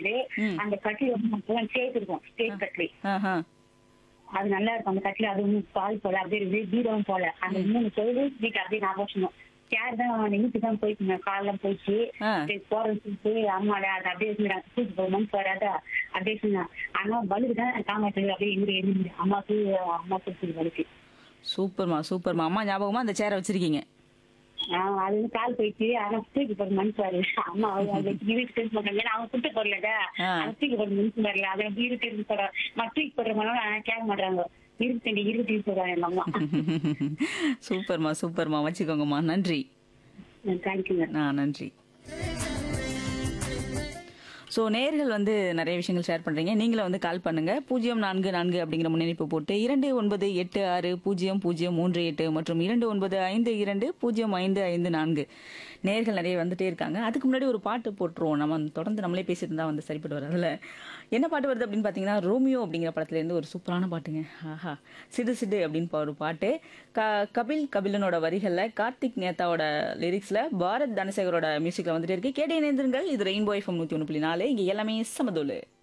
கட்டிலு ம். அந்த கட்டில் வந்து ஸ்டேஜ் இருக்கும் ஸ்டேஜ் கட்டில் ஆஹா அது நல்லா இருக்கும் அந்த கட்டில அது ஒன்றும் பால் போல அப்படியே பீரோவும் போல அந்த மூணு தொழில் வீட்டு அப்படியே ஞாபகம் சேர் தான் நிமித்து தான் போயிட்டு காலெல்லாம் போயிடுச்சு ஆ. சரி, போறேன்னு சொல்லிட்டு அம்மாட அது அப்படியே இருந்தாங்க தூக்கி போகணும்னு போறாத அப்படியே சொன்னேன் ஆனா வலுக்கு தான் காமாட்டு அப்படியே எங்க எழுந்து அம்மாக்கு அம்மா கொடுத்துரு வலுக்கு சூப்பர்மா சூப்பர்மா அம்மா ஞாபகமா அந்த சேரை வச்சிருக்கீங்க ஆஹ் அது வந்து கால் போயிடுச்சு ஆனா தூக்கி போட மனசு வரல அம்மா அவங்க வீட்டுக்கு எடுத்து போட்டாங்க ஏன்னா அவங்க குட்டு போடலடா ஆ. அவங்க தூக்கி போட மனசு வரல அதை அப்படி இருக்கு இருக்கு போட மற்ற தூக்கி போடுறவங்க கேட்க மாட்டாங்க இருக்கு இருக்கு சொல்றாங்க எங்க அம்மா சூப்பர்மா சூப்பர்மா வச்சுக்கோங்கம்மா நன்றி தேங்க்யூங்க ஆ நன்றி ஸோ நேர்கள் வந்து நிறைய விஷயங்கள் ஷேர் பண்ணுறீங்க நீங்களும் வந்து கால் பண்ணுங்க பூஜ்ஜியம் நான்கு நான்கு அப்படிங்கிற முன்னணிப்பு போட்டு இரண்டு ஒன்பது எட்டு ஆறு பூஜ்ஜியம் பூஜ்ஜியம் மூன்று எட்டு மற்றும் இரண்டு ஒன்பது ஐந்து இரண்டு பூஜ்ஜியம் ஐந்து ஐந்து நான்கு நேர்கள் நிறைய வந்துட்டே இருக்காங்க அதுக்கு முன்னாடி ஒரு பாட்டு போட்டுருவோம் நம்ம வந்து தொடர்ந்து நம்மளே பேசிட்டு இருந்தா வந்து சரிப்பட்டு வரதில்ல என்ன பாட்டு வருது அப்படின்னு பார்த்தீங்கன்னா ரோமியோ அப்படிங்கிற படத்துலேருந்து ஒரு சூப்பரான பாட்டுங்க ஆஹா சிடு சிடு அப்படின்னு பா- ஒரு பாட்டு க கபில் கபிலனோட வரிகளில் கார்த்திக் நேதாவோட லிரிக்ஸில் பாரத் தனசேகரோட மியூசிக்கில் வந்துட்டு இருக்கு கேட்டே இணைந்திருங்கள் இது ரெயின்போ எஃப்எம் நூற்றி ஒன்று புள்ளி நாலு இங்கே எல்லாமே சமதோலு